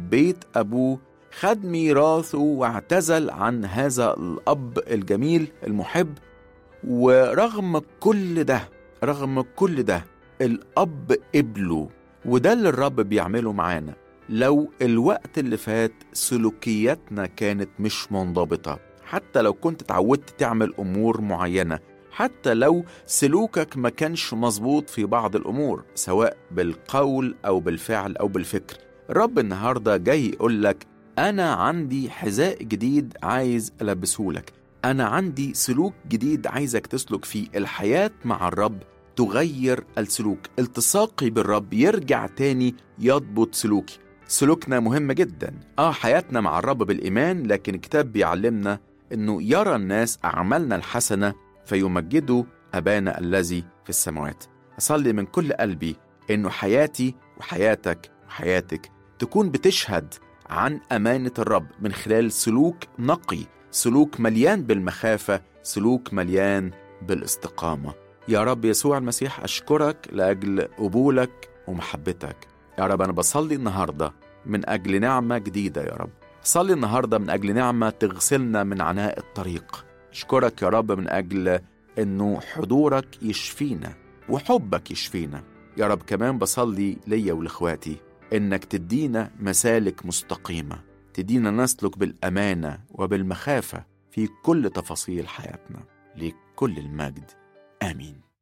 بيت أبوه خد ميراثه واعتزل عن هذا الأب الجميل المحب ورغم كل ده رغم كل ده الأب قبله وده اللي الرب بيعمله معانا لو الوقت اللي فات سلوكياتنا كانت مش منضبطة حتى لو كنت اتعودت تعمل أمور معينة حتى لو سلوكك ما كانش مظبوط في بعض الأمور سواء بالقول أو بالفعل أو بالفكر الرب النهاردة جاي يقول لك أنا عندي حذاء جديد عايز ألبسهولك أنا عندي سلوك جديد عايزك تسلك فيه الحياة مع الرب تغير السلوك التصاقي بالرب يرجع تاني يضبط سلوكي سلوكنا مهم جدا اه حياتنا مع الرب بالإيمان لكن الكتاب بيعلمنا انه يرى الناس أعمالنا الحسنة فيمجدوا أبانا الذي في السماوات أصلي من كل قلبي انه حياتي وحياتك وحياتك تكون بتشهد عن أمانة الرب من خلال سلوك نقي سلوك مليان بالمخافة سلوك مليان بالاستقامة يا رب يسوع المسيح أشكرك لأجل قبولك ومحبتك يا رب أنا بصلي النهاردة من أجل نعمة جديدة يا رب صلي النهاردة من أجل نعمة تغسلنا من عناء الطريق أشكرك يا رب من أجل أنه حضورك يشفينا وحبك يشفينا يا رب كمان بصلي ليا ولإخواتي إنك تدينا مسالك مستقيمة تدينا نسلك بالأمانة وبالمخافة في كل تفاصيل حياتنا لكل المجد آمين